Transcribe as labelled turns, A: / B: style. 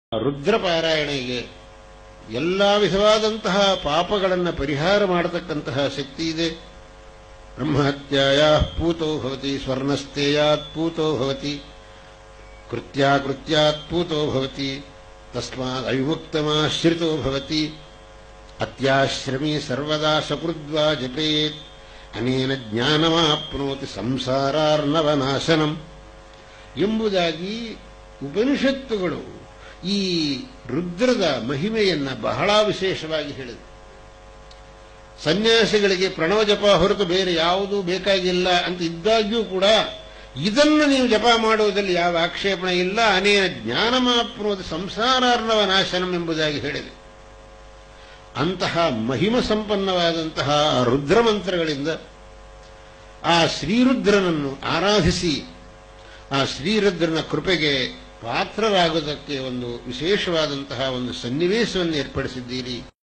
A: ರುದ್ರ ಪಾರಾಯಣೆಗೆ ಎಲ್ಲ ವಿಧವಾದಂತಹ ಪಾಪಗಳನ್ನು ಪರಿಹಾರ ಮಾಡತಕ್ಕಂತಹ ಶಕ್ತಿ ಇದೆ ಬ್ರಹ್ಮಹತ್ಯಾಯ ಪೂತೋ ಭವತಿ ಸ್ವರ್ಣಸ್ಥೇಯಾತ್ ಪೂತೋ ಭವತಿ ಕೃತ್ಯಾಕೃತ್ಯಾತ್ ಪೂತೋ ಭವತಿ ತಸ್ಮಾತ್ ಅವಿಮುಕ್ತಮಾಶ್ರಿತೋ ಭವತಿ ಅತ್ಯಾಶ್ರಮಿ ಸರ್ವದಾ ಸಕೃದ್ವಾ ಜಪೇತ್ ಅನೇನ ಜ್ಞಾನಮಾಪ್ನೋತಿ ಸಂಸಾರಾರ್ಣವನಾಶನಂ ಎಂಬುದಾಗಿ ಉಪನಿಷತ್ತುಗಳು ಈ ರುದ್ರದ ಮಹಿಮೆಯನ್ನ ಬಹಳ ವಿಶೇಷವಾಗಿ ಹೇಳಿದೆ ಸನ್ಯಾಸಿಗಳಿಗೆ ಪ್ರಣವ ಜಪ ಹೊರತು ಬೇರೆ ಯಾವುದೂ ಬೇಕಾಗಿಲ್ಲ ಅಂತ ಇದ್ದಾಗ್ಯೂ ಕೂಡ ಇದನ್ನು ನೀವು ಜಪ ಮಾಡುವುದರಲ್ಲಿ ಯಾವ ಆಕ್ಷೇಪಣೆ ಇಲ್ಲ ಅನೇನ ಜ್ಞಾನಮಾಪ್ನೋದು ಸಂಸಾರಾರ್ಣವ ನಾಶನಂ ಎಂಬುದಾಗಿ ಹೇಳಿದೆ ಅಂತಹ ಮಹಿಮ ಸಂಪನ್ನವಾದಂತಹ ರುದ್ರ ಮಂತ್ರಗಳಿಂದ ಆ ಶ್ರೀರುದ್ರನನ್ನು ಆರಾಧಿಸಿ ಆ ಶ್ರೀರುದ್ರನ ಕೃಪೆಗೆ ಪಾತ್ರರಾಗುವುದಕ್ಕೆ ಒಂದು ವಿಶೇಷವಾದಂತಹ ಒಂದು ಸನ್ನಿವೇಶವನ್ನು ಏರ್ಪಡಿಸಿದ್ದೀರಿ